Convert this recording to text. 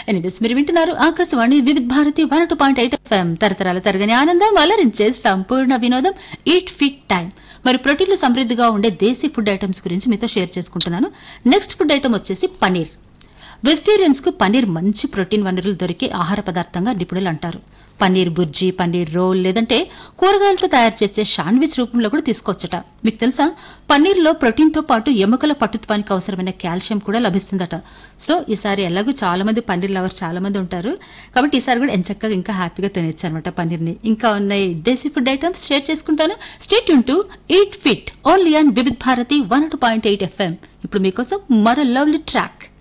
anyways మీరు వింటున్నారు Akashvani Vividh Bharati one two point eight FM తరతరాల తరగని ఆనందం అలరించే సంపూర్ణ వినోదం ఈట్ ఫిట్ టైం మరి ప్రోటీన్లు సమృద్ధిగా ఉండే దేశీ ఫుడ్ ఐటమ్స్ గురించి మీతో షేర్ చేసుకుంటున్నాను నెక్స్ట్ ఫుడ్ ఐటమ్ వచ్చేసి పనీర్ వెజిటేరియన్స్ కు పనీర్ మంచి ప్రోటీన్ వనరులు దొరికే ఆహార పదార్థంగా నిపుణులు అంటారు పన్నీర్ బుర్జీ పన్నీర్ రోల్ లేదంటే కూరగాయలతో తయారు చేసే శాండ్విచ్ రూపంలో కూడా తీసుకోవచ్చట మీకు తెలుసా పన్నీర్లో ప్రోటీన్తో పాటు ఎముకల పట్టుత్వానికి అవసరమైన కాల్షియం కూడా లభిస్తుందట సో ఈసారి ఎలాగో చాలా మంది పన్నీర్ లవర్స్ చాలా మంది ఉంటారు కాబట్టి ఈసారి కూడా ఎంచక్కగా ఇంకా హ్యాపీగా తినచ్చు అనమాట పన్నీర్ని ఇంకా ఉన్నాయి దేశీ ఫుడ్ ఐటమ్స్ షేర్ చేసుకుంటాను state to eat fit only and Vividh Bharati one two point eight FM ఇప్పుడు మీకోసం మరో లవ్లీ ట్రాక్